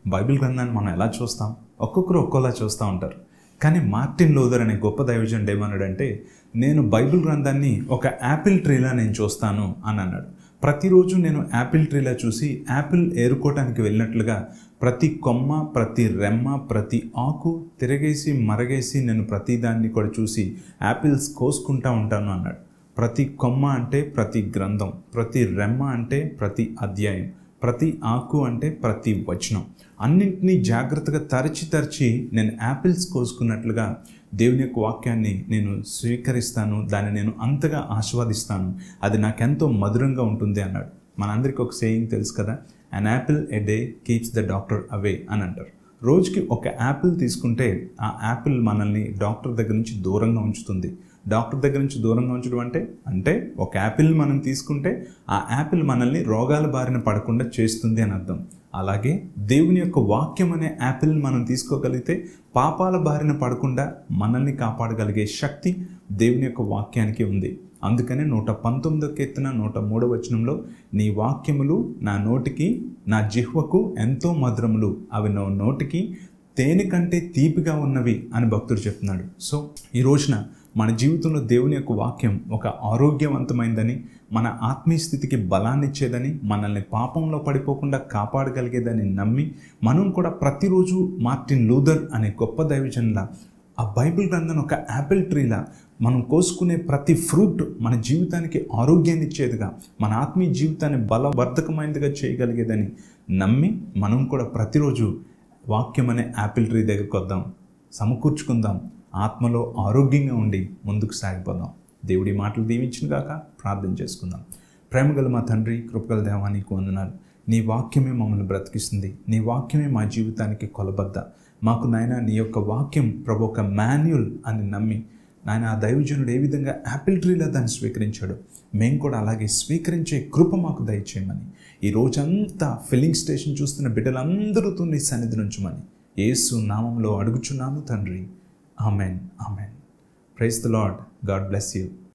Bible గ్రంథాన్ని మనం ఎలా చూస్తాం ఒక్కొక్కరు ఒక్కోలా చూస్తూ ఉంటారు కానీ మార్టిన్ లూథర్ అనే గొప్ప దైవజనుడు ఏమన్నాడంటే నేను బైబిల్ గ్రంథాన్ని ఒక యాపిల్ ట్రీలా నేను చూస్తాను అని అన్నాడు ప్రతిరోజు నేను యాపిల్ ట్రీలా చూసి యాపిల్ ఏరుకోవటానికి వెళ్ళినట్లుగా ప్రతి కొమ్మ ప్రతి రెమ్మ ప్రతి ఆకు తిరగేసి మరగేసి నేను ప్రతి దాన్ని కూడా చూసి యాపిల్స్ కోసుకుంటా ఉంటాను అన్నాడు ప్రతి కొమ్మ అంటే ప్రతి గ్రంథం ప్రతి రెమ్మ అంటే ప్రతి అధ్యాయం ప్రతి ఆకు అంటే ప్రతి వచనం అన్నింటినీ జాగ్రత్తగా తరచి తరచి నేను యాపిల్స్ కోసుకున్నట్లుగా దేవుని యొక్క వాక్యాన్ని నేను స్వీకరిస్తాను దాన్ని నేను అంతగా ఆస్వాదిస్తాను అది నాకెంతో మధురంగా ఉంటుంది అన్నాడు మనందరికీ ఒక సేయింగ్ తెలుసు కదా an apple a day keeps the doctor away అని అంటారు రోజుకి ఒక యాపిల్ తీసుకుంటే ఆ యాపిల్ మనల్ని డాక్టర్ దగ్గర నుంచి దూరంగా ఉంచుతుంది డాక్టర్ దగ్గర నుంచి దూరంగా ఉంచడం అంటే అంటే ఒక యాపిల్ మనం తీసుకుంటే ఆ యాపిల్ మనల్ని రోగాల బారిన పడకుండా చేస్తుంది అని అర్థం అలాగే దేవుని యొక్క వాక్యం అనే యాపిల్ మనం తీసుకోగలిగితే పాపాల బారిన పడకుండా మనల్ని కాపాడగలిగే శక్తి దేవుని యొక్క వాక్యానికి ఉంది అందుకనే నూట పంతొమ్మిదో కీర్తన నూట మూడో వచనంలో నీ వాక్యములు నా నోటికి నా జిహ్వకు ఎంతో మధురములు అవి నా నోటికి తేనె కంటే తీపిగా ఉన్నవి అని భక్తుడు చెప్తున్నాడు సో ఈ రోజున మన జీవితంలో దేవుని యొక్క వాక్యం ఒక ఆరోగ్యవంతమైందని మన ఆత్మీయ స్థితికి బలాన్ని ఇచ్చేదని మనల్ని పాపంలో పడిపోకుండా కాపాడగలిగేదని నమ్మి మనం కూడా ప్రతిరోజు మార్టిన్ లూథర్ అనే గొప్ప దైవజనుల ఆ బైబిల్ గ్రంథం ఒక యాపిల్ ట్రీలా మనం కోసుకునే ప్రతి ఫ్రూట్ మన జీవితానికి ఆరోగ్యాన్ని ఇచ్చేదిగా మన ఆత్మీయ జీవితాన్ని బలవర్ధకమైనదిగా చేయగలిగేదని నమ్మి మనం కూడా ప్రతిరోజు వాక్యం అనే యాపిల్ ట్రీ దగ్గరికి వద్దాం సమకూర్చుకుందాం ఆత్మలో ఆరోగ్యంగా ఉండి ముందుకు సాగిపోదాం దేవుడి మాటలు దీవించిన గాక ప్రార్థన చేసుకుందాం ప్రేమగల మా తండ్రి కృపగల దేవా నీకు వందనాలు నీ వాక్యమే మమ్మల్ని బ్రతికిస్తుంది నీ వాక్యమే మా జీవితానికి కొలబద్ద మాకు నాయన నీ యొక్క వాక్యం ప్రభు ఒక మాన్యుల్ అని నమ్మి నాయన ఆ దైవజనుడు ఏ విధంగా యాపిల్ ట్రీలా దాన్ని స్వీకరించాడు మేము కూడా అలాగే స్వీకరించే కృప మాకు దయచేయమని ఈ రోజంతా ఫిల్లింగ్ స్టేషన్ చూస్తున్న బిడ్డలందరితో నీ సన్నిధి నుంచమని యేసు నామంలో అడుగుచున్నాము తండ్రి amen amen praise the lord God bless you